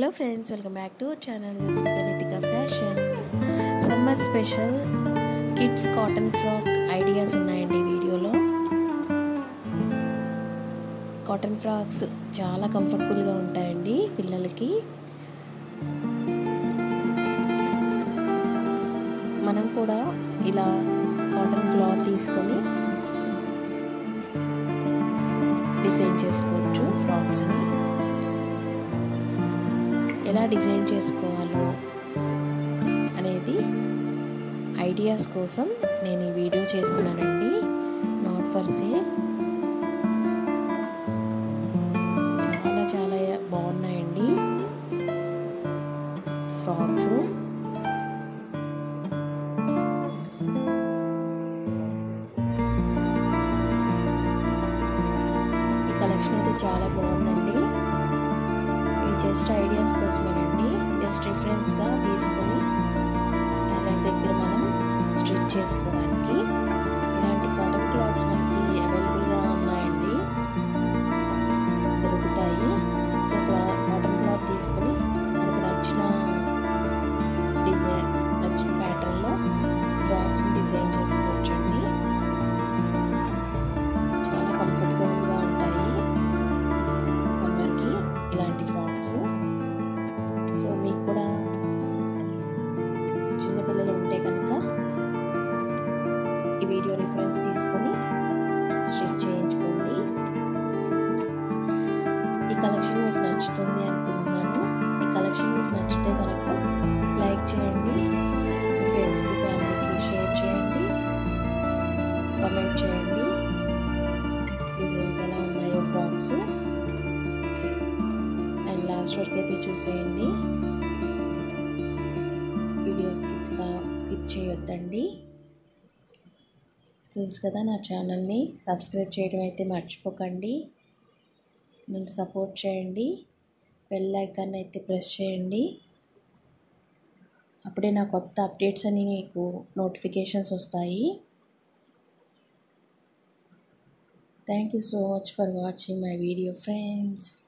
hello friends welcome back to channel Ganithika fashion summer special kids cotton frock ideas ఉన్నాయండి ఈ వీడియోలో cotton frocks చాలా కంఫర్టబుల్గా ఉంటాయండి పిల్లలకి మనం కూడా ఇలా కాటన్ క్లాత్ తీసుకొని డిజైన్ చేసుకోవచ్చు ఫ్రాక్స్ని ఎలా డిజైన్ చేసుకోవాలో అనేది ఐడియాస్ కోసం నేను ఈ వీడియో చేస్తున్నానండి నాట్ ఫర్ సేల్ చాలా చాలా బాగున్నాయండి ఫ్రాక్స్ ఈ కలెక్షన్ అయితే చాలా బాగుందండి ఇవి జస్ట్ ఐడియాస్ కోసమేనండి జస్ట్ రిఫరెన్స్గా తీసుకొని టైలర్ దగ్గర మనం స్టిచ్ చేసుకోవడానికి ఇలాంటి కాటన్ క్లాత్స్ మనకి అవైలబుల్గా ఉన్నాయండి దొరుకుతాయి సో కాటన్ క్లాత్ తీసుకొని మనకు నచ్చిన డిజైన్ నచ్చిన ప్యాటర్న్లో ఫ్రాక్స్ డిజైన్ చేసుకోవచ్చండి చాలా కంఫర్టబుల్గా ఉంటాయి సమ్మర్కి ఇలాంటి ఫ్రాక్స్ సో మీకు కూడా చిన్నపిల్లలు ఉంటే కనుక ఈ వీడియో రిఫరెన్స్ తీసుకొని స్టిచ్ చేయించుకోండి ఈ కలెక్షన్ మీకు నచ్చుతుంది అనుకుంటున్నాను ఈ కలెక్షన్ మీకు నచ్చితే కనుక లైక్ చేయండి మీ ఫ్రెండ్స్కి ఫ్యామిలీకి షేర్ చేయండి కామెంట్ చేయండి డిజైన్స్ ఎలా ఉన్నాయో ఫ్రాక్స్ అండ్ లాస్ట్ వరకు అయితే చూసేయండి వీడియో స్కిప్గా స్కిప్ చేయొద్దండి తెలుసు కదా నా ఛానల్ని సబ్స్క్రైబ్ చేయడం అయితే మర్చిపోకండి నన్ను సపోర్ట్ చేయండి బెల్ ఐకాన్ అయితే ప్రెస్ చేయండి అప్పుడే నా కొత్త అప్డేట్స్ అని మీకు నోటిఫికేషన్స్ వస్తాయి thank you so much for watching my video friends